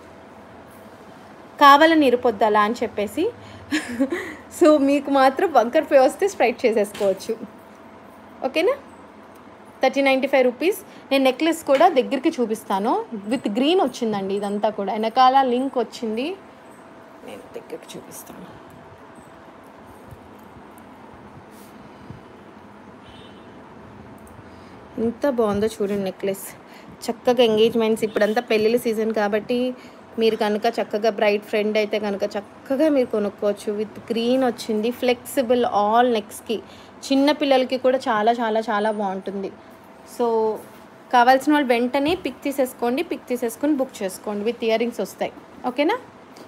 కావాలని ఇరుపొద్దాలా అని చెప్పేసి సో మీకు మాత్రం వంకర్ పే వస్తే స్ప్రైట్ చేసేసుకోవచ్చు ఓకేనా థర్టీ నైంటీ ఫైవ్ రూపీస్ నేను నెక్లెస్ కూడా దగ్గరికి చూపిస్తాను విత్ గ్రీన్ వచ్చిందండి ఇదంతా కూడా వెనకాల లింక్ వచ్చింది నేను దగ్గరికి చూపిస్తాను ఎంత బాగుందో చూడండి నెక్లెస్ చక్కగా ఎంగేజ్మెంట్స్ ఇప్పుడంతా పెళ్ళిళ్ళ సీజన్ కాబట్టి మీరు కనుక చక్కగా బ్రైట్ ఫ్రెండ్ అయితే కనుక చక్కగా మీరు కొనుక్కోవచ్చు విత్ గ్రీన్ వచ్చింది ఫ్లెక్సిబుల్ ఆల్ నెక్స్కి చిన్న పిల్లలకి కూడా చాలా చాలా చాలా బాగుంటుంది సో కావాల్సిన వాళ్ళు వెంటనే పిక్ తీసేసుకోండి పిక్ తీసేసుకొని బుక్ చేసుకోండి విత్ ఇయర్ రింగ్స్ వస్తాయి ఓకేనా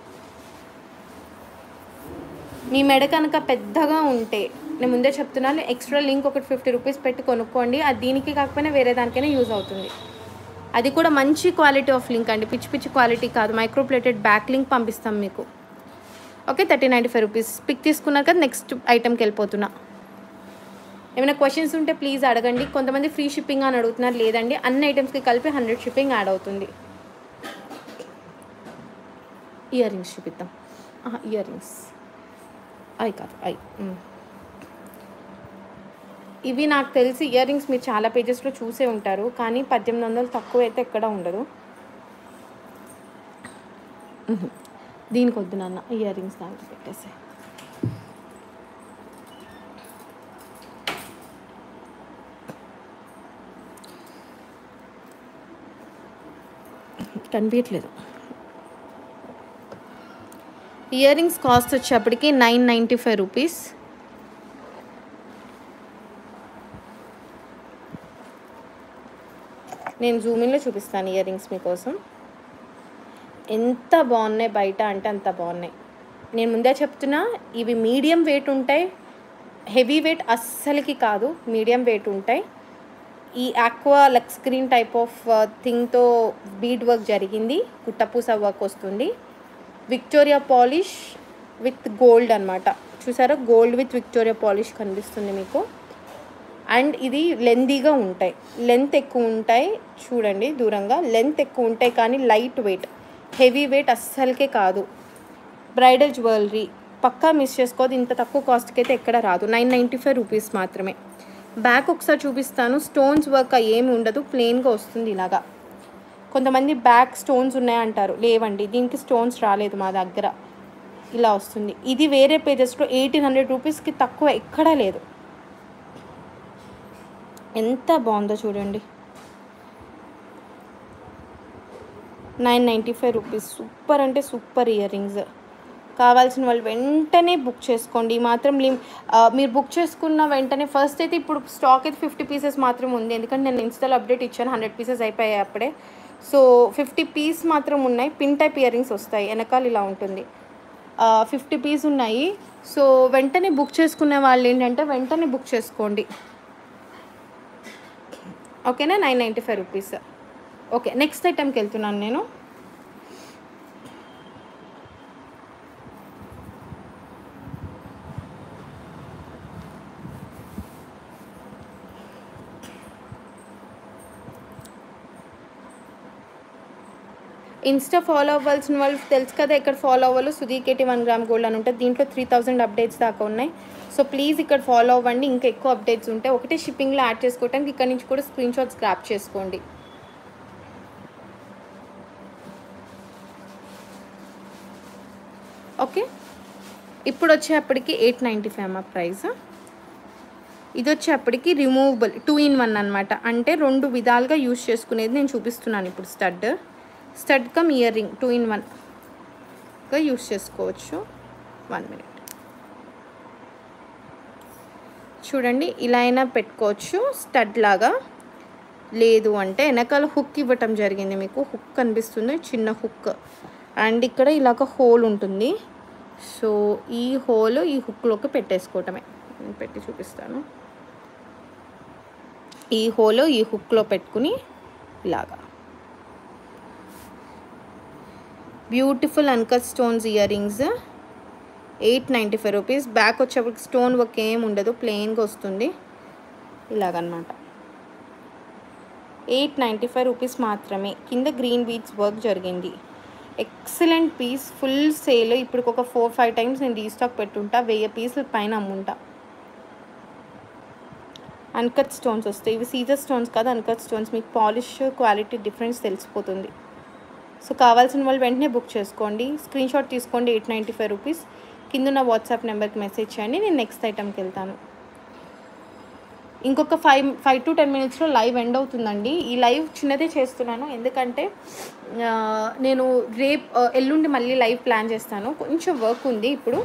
మీ మెడ కనుక పెద్దగా ఉంటే నేను ముందే చెప్తున్నాను ఎక్స్ట్రా లింక్ ఒకటి ఫిఫ్టీ రూపీస్ పెట్టి కొనుక్కోండి అది దీనికి కాకపోయినా వేరే దానికైనా యూజ్ అవుతుంది అది కూడా మంచి క్వాలిటీ ఆఫ్ లింక్ అండి పిచ్చి పిచ్చి క్వాలిటీ కాదు మైక్రోప్లేటెడ్ బ్యాక్ లింక్ పంపిస్తాం మీకు okay thirty ninety five rupees pick తీసుకున్నాక కదా నెక్స్ట్ ఐటెంకి వెళ్ళిపోతున్నా ఏమైనా క్వశ్చన్స్ ఉంటే ప్లీజ్ అడగండి కొంతమంది ఫ్రీ షిప్పింగ్ అని అడుగుతున్నారు లేదండి అన్ని ఐటమ్స్కి కలిపి హండ్రెడ్ షిప్పింగ్ యాడ్ అవుతుంది ఇయర్ రింగ్స్ చూపిద్దాం ఇయర్ రింగ్స్ అవి కాదు అవి ఇవి నాకు తెలిసి ఇయర్ రింగ్స్ మీరు చాలా పేజెస్లో చూసే ఉంటారు కానీ పద్దెనిమిది వందలు తక్కువ అయితే ఎక్కడ ఉండదు ఉహు. దీనికి వద్దు నాన్న ఇయర్ రింగ్స్ దాంట్లో పెట్టేసి కనిపించట్లేదు ఇయర్ రింగ్స్ కాస్ట్ వచ్చేప్పటికి నైన్ నైంటీ ఫైవ్ రూపీస్ నేను జూమిన్లో చూపిస్తాను ఇయర్ రింగ్స్ మీకోసం ఎంత బాగున్నాయి బయట అంటే అంత బాగున్నాయి నేను ముందే చెప్తున్నా ఇవి మీడియం వెయిట్ ఉంటాయి హెవీ వెయిట్ అస్సలకి కాదు మీడియం వెయిట్ ఉంటాయి ఈ ఆక్వా లక్ స్క్రీన్ టైప్ ఆఫ్ థింగ్తో బీడ్ వర్క్ జరిగింది కుట్టపూస వర్క్ వస్తుంది విక్టోరియా పాలిష్ విత్ గోల్డ్ అనమాట చూసారా గోల్డ్ విత్ విక్టోరియా పాలిష్ కనిపిస్తుంది మీకు అండ్ ఇది లెందీగా ఉంటాయి లెంత్ ఎక్కువ ఉంటాయి చూడండి దూరంగా లెంత్ ఎక్కువ ఉంటాయి కానీ లైట్ వెయిట్ హెవీ వెయిట్ అస్సలకే కాదు బ్రైడల్ జ్యువెలరీ పక్కా మిస్ చేసుకోదు ఇంత తక్కువ కాస్ట్కి అయితే ఎక్కడ రాదు నైన్ నైంటీ ఫైవ్ రూపీస్ మాత్రమే బ్యాక్ ఒకసారి చూపిస్తాను స్టోన్స్ వర్క్ ఏమి ఉండదు ప్లెయిన్గా వస్తుంది ఇలాగా కొంతమంది బ్యాక్ స్టోన్స్ ఉన్నాయంటారు లేవండి దీనికి స్టోన్స్ రాలేదు మా దగ్గర ఇలా వస్తుంది ఇది వేరే పేజెస్లో ఎయిటీన్ హండ్రెడ్ రూపీస్కి తక్కువ ఎక్కడా లేదు ఎంత బాగుందో చూడండి nine ninety five rupees super అంటే సూపర్ ఇయర్ రింగ్స్ కావాల్సిన వాళ్ళు వెంటనే బుక్ చేసుకోండి ఈ మాత్రం లిమ్ ఆ, మీరు బుక్ చేసుకున్న వెంటనే ఫస్ట్ అయితే ఇప్పుడు స్టాక్ అయితే ఫిఫ్టీ పీసెస్ మాత్రం ఉంది ఎందుకంటే నేను ఇన్స్టాల్ అప్డేట్ ఇచ్చాను హండ్రెడ్ పీసెస్ అయిపోయాయి అప్పుడే సో ఫిఫ్టీ పీస్ మాత్రం ఉన్నాయి పిన్ టైప్ ఇయర్ రింగ్స్ వస్తాయి వెనకాల ఇలా ఉంటుంది ఫిఫ్టీ పీస్ ఉన్నాయి సో వెంటనే బుక్ చేసుకునే వాళ్ళు ఏంటంటే వెంటనే బుక్ చేసుకోండి ఓకేనా nine ninety five rupees okay next ఐటెంకి వెళ్తున్నాను నేను ఇన్స్టా ఫాలో అవ్వాల్సిన వాళ్ళు తెలుసు కదా ఎక్కడ ఫాలో అవ్వాలో Sudhir KT one gram gold అని ఉంటుంది దీంట్లో త్రీ థౌజండ్ అప్డేట్స్ దాకా ఉన్నాయి సో ప్లీజ్ ఇక్కడ ఫాలో అవ్వండి ఇంకా ఎక్కువ అప్డేట్స్ ఉంటాయి ఒకటే షిప్పింగ్లో యాడ్ చేసుకోవడానికి ఇక్కడ నుంచి కూడా స్క్రీన్ షాట్స్ గ్రాప్ చేసుకోండి ఓకే ఇప్పుడు వచ్చేప్పటికి ఎయిట్ నైంటీ ఫైవ్ మా ప్రైస్ ఇది వచ్చేప్పటికి రిమూవబుల్ టూ ఇన్ వన్ అనమాట అంటే రెండు విధాలుగా యూస్ చేసుకునేది నేను చూపిస్తున్నాను ఇప్పుడు stud stud cum earring two in వన్గా యూస్ చేసుకోవచ్చు వన్ మినిట్ చూడండి ఇలా అయినా పెట్టుకోవచ్చు స్టడ్ లాగా లేదు అంటే వెనకాల హుక్ ఇవ్వటం జరిగింది మీకు హుక్ కనిపిస్తుంది చిన్న హుక్ అండ్ ఇక్కడ ఇలాగ హోల్ ఉంటుంది సో ఈ హోల్ ఈ హుక్లోకి పెట్టేసుకోవటమే నేను పెట్టి చూపిస్తాను ఈ హోల్ ఈ హుక్లో పెట్టుకుని ఇలాగా beautiful uncut stones earrings eight ninety five rupees back వచ్చేప్పటికి స్టోన్ వర్క్ ఏం ఉండదు ప్లెయిన్గా వస్తుంది ఇలాగనమాట ఎయిట్ నైంటీ ఫైవ్ రూపీస్ మాత్రమే కింద గ్రీన్ బీట్స్ వర్క్ జరిగింది ఎక్సలెంట్ పీస్ ఫుల్ సేల్ ఇప్పుడు ఒక ఫోర్ ఫైవ్ టైమ్స్ నేను రీస్టాక్ పెట్టుంటా వెయ్యి పీసుల పైన అమ్ముంటా అన్కట్ స్టోన్స్ వస్తాయి ఇవి సీజర్ స్టోన్స్ కాదు అన్కట్ స్టోన్స్ మీకు పాలిష్ క్వాలిటీ డిఫరెన్స్ తెలిసిపోతుంది సో కావాల్సిన వాళ్ళు వెంటనే బుక్ చేసుకోండి స్క్రీన్ షాట్ తీసుకోండి ఎయిట్ నైంటీ ఫైవ్ రూపీస్ కింద నా వాట్సాప్ నెంబర్కి మెసేజ్ చేయండి నేను నెక్స్ట్ ఐటమ్కి వెళ్తాను ఇంకొక ఫైవ్ ఫైవ్ టు టెన్ మినిట్స్లో లైవ్ ఎండ్ అవుతుందండి ఈ లైవ్ చిన్నదే చేస్తున్నాను ఎందుకంటే ఆ, నేను రేపు ఆ, ఎల్లుండి మళ్ళీ లైవ్ ప్లాన్ చేస్తాను కొంచెం వర్క్ ఉంది ఇప్పుడు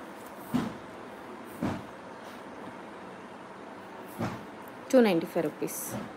టూ నైంటీ ఫైవ్ రూపీస్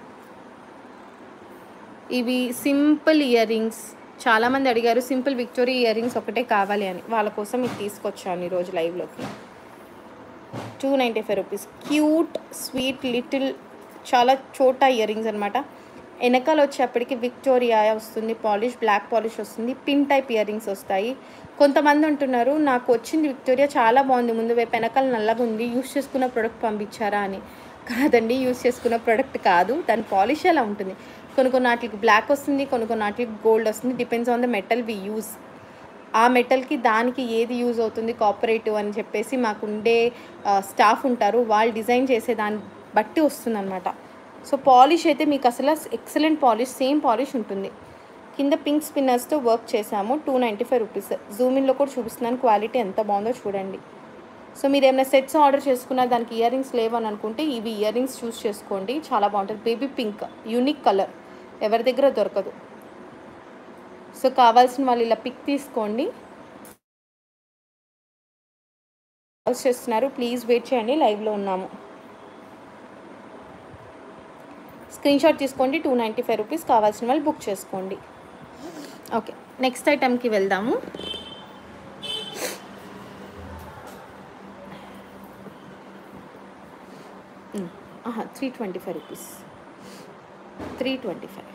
ఇవి సింపుల్ ఇయర్ రింగ్స్ చాలామంది అడిగారు సింపుల్ విక్టోరియా ఇయర్ రింగ్స్ ఒకటే కావాలి అని వాళ్ళ కోసం ఇది తీసుకొచ్చాను ఈరోజు లైవ్లోకి two ninety five rupees cute sweet little చాలా చోటా ఇయర్ రింగ్స్ అనమాట వెనకాల వచ్చేప్పటికి విక్టోరియా వస్తుంది పాలిష్ బ్లాక్ పాలిష్ వస్తుంది పిన్ టైప్ ఇయర్ రింగ్స్ వస్తాయి కొంతమంది అంటున్నారు నాకు వచ్చింది విక్టోరియా చాలా బాగుంది ముందు వైపు వెనకాల నల్లగా ఉంది యూస్ చేసుకున్న ప్రోడక్ట్ పంపించారా అని కాదండి యూస్ చేసుకున్న ప్రోడక్ట్ కాదు దాని పాలిష్ ఎలా ఉంటుంది కొన్ని కొన్ని వాటికి బ్లాక్ వస్తుంది కొన్ని కొన్ని వాటికి గోల్డ్ వస్తుంది depends on the metal we use ఆ మెటల్కి దానికి ఏది యూజ్ అవుతుంది కోఆపరేటివ్ అని చెప్పేసి మాకుండే స్టాఫ్ ఉంటారు వాళ్ళు డిజైన్ చేసే దాన్ని బట్టి వస్తుంది అనమాట సో పాలిష్ అయితే మీకు అసలు ఎక్సలెంట్ పాలిష్ సేమ్ పాలిష్ ఉంటుంది కింద పింక్ స్పిన్నర్స్తో వర్క్ చేసాము టూ నైంటీ ఫైవ్ రూపీస్ జూమిన్లో కూడా చూపిస్తున్నాను క్వాలిటీ ఎంత బాగుందో చూడండి సో మీరు ఏమైనా సెట్స్ ఆర్డర్ చేసుకున్నా దానికి ఇయర్ రింగ్స్ లేవని అనుకుంటే ఇవి ఇయర్ రింగ్స్ చూస్ చేసుకోండి చాలా బాగుంటుంది బేబీ పింక్ యూనిక్ కలర్ ఎవరి దగ్గర దొరకదు సో కావాల్సిన వాళ్ళు ఇలా పిక్ తీసుకోండి కాల్స్ చేస్తున్నారు ప్లీజ్ వెయిట్ చేయండి లైవ్లో ఉన్నాము స్క్రీన్ షాట్ తీసుకోండి టూ నైంటీ ఫైవ్ రూపీస్ కావాల్సిన వాళ్ళు బుక్ చేసుకోండి ఓకే నెక్స్ట్ ఐటమ్కి వెళ్దాము three twenty five rupees three twenty five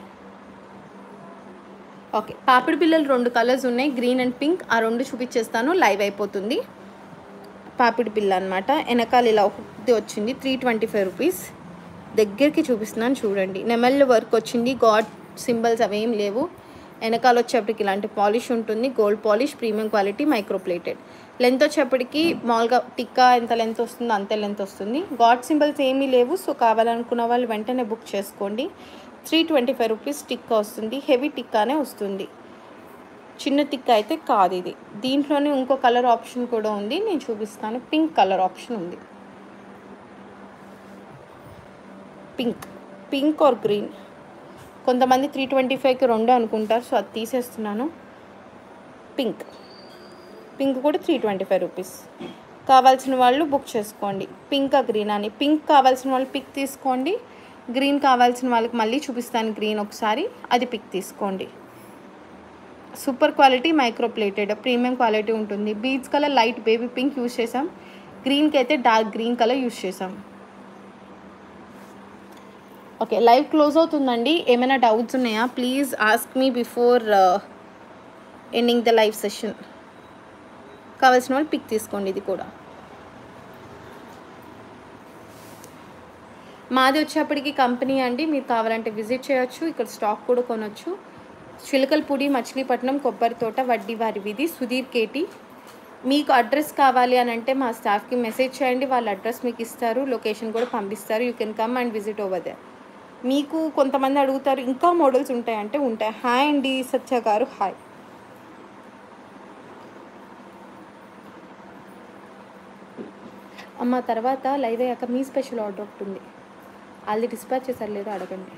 okay పాపిడి పిల్లలు రెండు కలర్స్ ఉన్నాయి గ్రీన్ అండ్ పింక్ ఆ రెండు చూపించేస్తాను లైవ్ అయిపోతుంది పాపిడి పిల్ల అనమాట వెనకాల ఇలా ఒకటి వచ్చింది త్రీ ట్వంటీ ఫైవ్ రూపీస్ దగ్గరికి చూపిస్తున్నాను చూడండి నెమల్ వర్క్ వచ్చింది గాడ్ సింబల్స్ అవేం లేవు వెనకాల వచ్చేప్పటికి ఇలాంటి పాలిష్ ఉంటుంది gold polish premium quality microplated length వచ్చేప్పటికి మామూలుగా టిక్కా ఎంత లెంత్ వస్తుందో అంతే లెంత్ వస్తుంది గాడ్ సింబల్స్ ఏమీ లేవు సో కావాలనుకున్న వాళ్ళు వెంటనే బుక్ చేసుకోండి three twenty five rupees tikka వస్తుంది హెవీ టిక్కానే వస్తుంది చిన్న టిక్కా అయితే కాదు ఇది దీంట్లోనే ఇంకో కలర్ ఆప్షన్ కూడా ఉంది నేను చూపిస్తాను పింక్ కలర్ ఆప్షన్ ఉంది పింక్ పింక్ ఆర్ గ్రీన్ కొంతమంది త్రీ ట్వంటీ ఫైవ్కి రెండు అనుకుంటారు సో అది తీసేస్తున్నాను పింక్ పింక్ కూడా త్రీ ట్వంటీ ఫైవ్ రూపీస్ కావాల్సిన వాళ్ళు బుక్ చేసుకోండి పింక్ ఆ గ్రీన్ అని పింక్ కావాల్సిన వాళ్ళు పిక్ తీసుకోండి గ్రీన్ కావాల్సిన వాళ్ళకి మళ్ళీ చూపిస్తాను గ్రీన్ ఒకసారి అది పిక్ తీసుకోండి super quality microplated premium quality ఉంటుంది peach colour light baby pink use చేసాం గ్రీన్కి అయితే డార్క్ గ్రీన్ కలర్ యూస్ చేసాం ఓకే లైవ్ క్లోజ్ అవుతుందండి ఏమైనా డౌట్స్ ఉన్నాయా please ask me before ending the live session కావాల్సిన వాళ్ళు పిక్ తీసుకోండి ఇది కూడా మాది వచ్చేప్పటికి కంపెనీ అండి మీరు కావాలంటే విజిట్ చేయొచ్చు ఇక్కడ స్టాక్ కూడా కొనొచ్చు చిలకలపూడి మచిలీపట్నం కొబ్బరి తోట వడ్డీ వారి వీధి సుధీర్ కేటి మీకు అడ్రస్ కావాలి అని అంటే మా స్టాఫ్కి మెసేజ్ చేయండి వాళ్ళ అడ్రస్ మీకు ఇస్తారు లొకేషన్ కూడా పంపిస్తారు you can come and visit over there మీకు కొంతమంది అడుగుతారు ఇంకా మోడల్స్ ఉంటాయంటే ఉంటాయి హాయ్ అండి సత్య గారు హాయ్ అమ్మ తర్వాత లైవ్ అయ్యాక మీ స్పెషల్ ఆర్డర్ ఒకటి ఉంది అది డిస్పాచ్ చేశారు లేదో అడగండి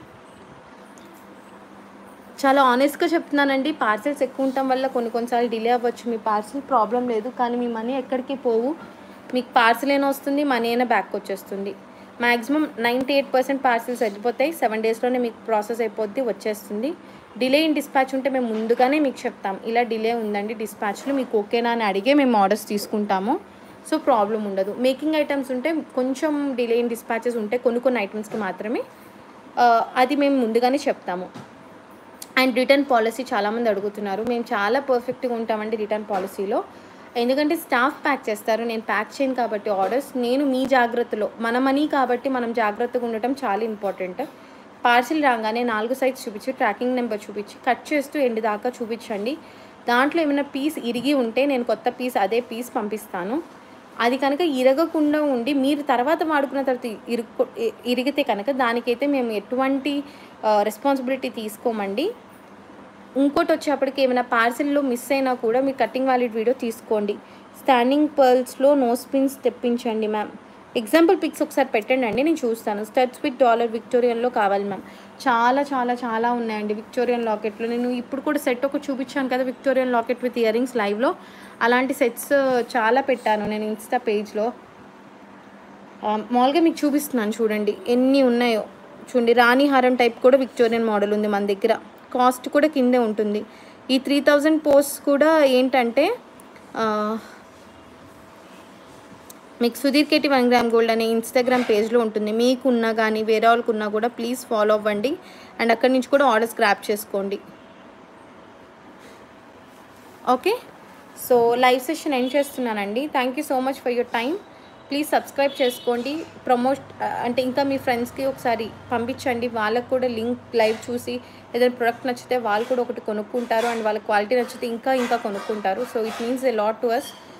చాలా ఆనెస్ట్గా చెప్తున్నానండి పార్సెల్స్ ఎక్కువ ఉండటం వల్ల కొన్ని కొన్నిసార్లు డిలే అవ్వచ్చు మీ పార్సెల్ ప్రాబ్లం లేదు కానీ మీ మనీ ఎక్కడికి పోవు మీకు పార్సల్ అయినా వస్తుంది మనీ అయినా బ్యాక్ వచ్చేస్తుంది maximum ninety eight percent parcels వెళ్ళిపోతాయి సెవెన్ డేస్లోనే మీకు ప్రాసెస్ అయిపోద్ది వచ్చేస్తుంది డిలే ఇన్ డిస్పాచ్ ఉంటే మేము ముందుగానే మీకు చెప్తాం ఇలా డిలే ఉందండి డిస్పాచ్లో మీకు ఓకేనా అని అడిగే మేము ఆర్డర్స్ తీసుకుంటాము సో ప్రాబ్లం ఉండదు మేకింగ్ ఐటమ్స్ ఉంటే కొంచెం డిలే ఇన్ డిస్పాచెస్ ఉంటే కొన్ని కొన్ని ఐటమ్స్కి మాత్రమే ఆ, అది మేము ముందుగానే చెప్తాము అండ్ రిటర్న్ పాలసీ చాలామంది అడుగుతున్నారు మేము చాలా పర్ఫెక్ట్గా ఉంటామండి రిటర్న్ పాలసీలో ఎందుకంటే స్టాఫ్ ప్యాక్ చేస్తారు నేను ప్యాక్ చేయను కాబట్టి ఆర్డర్స్ నేను మీ జాగ్రత్తలో మన మనీ కాబట్టి మనం జాగ్రత్తగా ఉండటం చాలా ఇంపార్టెంట్ పార్సిల్ రాగానే నాలుగు సైజ్ చూపించి ట్రాకింగ్ నెంబర్ చూపించి కట్ చేస్తూ ఎండి దాకా చూపించండి దాంట్లో ఏమైనా పీస్ ఇరిగి ఉంటే నేను కొత్త పీస్ అదే పీస్ పంపిస్తాను అది కనుక ఇరగకుండా ఉండి మీరు తర్వాత వాడుకున్న తర్వాత ఇరుగు ఇరిగితే కనుక దానికైతే మేము ఎటువంటి రెస్పాన్సిబిలిటీ తీసుకోమండి ఇంకోటి వచ్చేప్పటికి ఏమైనా పార్సిల్లో మిస్ అయినా కూడా మీరు కటింగ్ వాలిడ్ వీడియో తీసుకోండి స్టాండింగ్ పర్ల్స్లో నో స్పిన్స్ తెప్పించండి మ్యామ్ ఎగ్జాంపుల్ పిక్స్ ఒకసారి పెట్టండి అండి నేను చూస్తాను స్టడ్స్ విత్ డాలర్ విక్టోరియన్లో కావాలి మ్యామ్ చాలా చాలా చాలా ఉన్నాయండి విక్టోరియన్ లాకెట్లో నేను ఇప్పుడు కూడా సెట్ ఒక చూపించాను కదా Victorian locket with earrings లైవ్లో అలాంటి సెట్స్ చాలా పెట్టాను నేను ఇన్స్టా పేజ్లో మామూలుగా మీకు చూపిస్తున్నాను చూడండి ఎన్ని ఉన్నాయో చూడండి రాణి హారం టైప్ కూడా విక్టోరియన్ మోడల్ ఉంది మన దగ్గర కాస్ట్ కూడా కిందే ఉంటుంది ఈ త్రీ థౌజండ్ పోస్ట్ కూడా ఏంటంటే ఆ, మీకు Sudheer KT one gram gold అనే ఇన్స్టాగ్రామ్ పేజ్లో ఉంటుంది మీకు ఉన్నా కానీ వేరే వాళ్ళకు ఉన్నా కూడా ప్లీజ్ ఫాలో అవ్వండి అండ్ అక్కడి నుంచి కూడా ఆర్డర్స్ గ్రాప్ చేసుకోండి okay so live session end చేస్తున్నానండి thank you so much for your time please subscribe చేసుకోండి ప్రమోట్ అంటే ఇంకా మీ ఫ్రెండ్స్కి ఒకసారి పంపించండి వాళ్ళకు కూడా లింక్ లైవ్ చూసి ఏదైనా ప్రొడక్ట్ నచ్చితే వాళ్ళు కూడా ఒకటి కొనుక్కుంటారు అండ్ వాళ్ళ క్వాలిటీ నచ్చితే ఇంకా ఇంకా కొనుక్కుంటారు so it means a lot to us